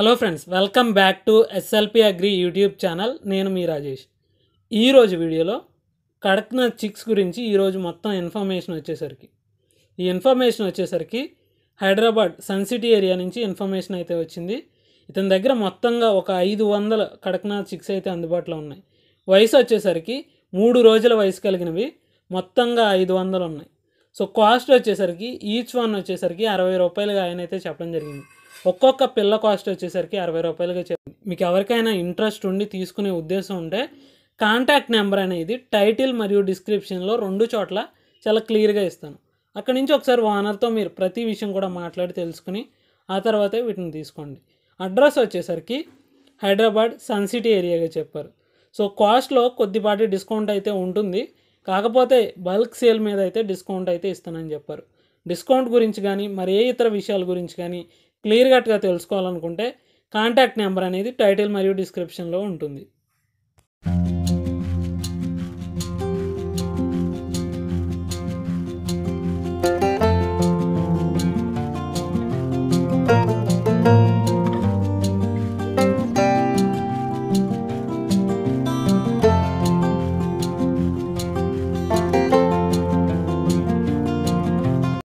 hello friends welcome back to SLP agri YouTube channel నేను మీ రాజేష్ ఈరోజు వీడియోలో కడక్నాథ్ చిక్స్ గురించి ఈరోజు మొత్తం ఇన్ఫర్మేషన్ వచ్చేసరికి ఈ ఇన్ఫర్మేషన్ వచ్చేసరికి హైదరాబాద్ సన్ సిటీ ఏరియా నుంచి ఇన్ఫర్మేషన్ అయితే వచ్చింది ఇతని దగ్గర మొత్తంగా ఒక ఐదు వందల కడక్నాథ్ చిక్స్ అయితే అందుబాటులో ఉన్నాయి వయసు వచ్చేసరికి మూడు రోజుల వయసు కలిగినవి మొత్తంగా ఐదు వందలు ఉన్నాయి సో కాస్ట్ వచ్చేసరికి ఈచ్ వన్ వచ్చేసరికి అరవై రూపాయలుగా ఆయన అయితే చెప్పడం జరిగింది ఒక్కొక్క పిల్ల కాస్ట్ వచ్చేసరికి అరవై రూపాయలుగా చెప్పింది మీకు ఎవరికైనా ఇంట్రెస్ట్ ఉండి తీసుకునే ఉద్దేశం ఉంటే కాంటాక్ట్ నెంబర్ అనేది టైటిల్ మరియు డిస్క్రిప్షన్లో రెండు చోట్ల చాలా క్లియర్గా ఇస్తాను అక్కడి నుంచి ఒకసారి ఓనర్తో మీరు ప్రతి విషయం కూడా మాట్లాడి తెలుసుకుని ఆ తర్వాతే వీటిని తీసుకోండి అడ్రస్ వచ్చేసరికి హైదరాబాద్ సన్ సిటీ ఏరియాగా చెప్పారు సో కాస్ట్లో కొద్దిపాటి డిస్కౌంట్ అయితే ఉంటుంది కాకపోతే బల్క్ సేల్ మీద అయితే డిస్కౌంట్ అయితే ఇస్తానని చెప్పారు డిస్కౌంట్ గురించి కానీ మరి ఏ ఇతర విషయాల గురించి కానీ క్లియర్ కట్గా తెలుసుకోవాలనుకుంటే కాంటాక్ట్ నెంబర్ అనేది టైటిల్ మరియు డిస్క్రిప్షన్లో ఉంటుంది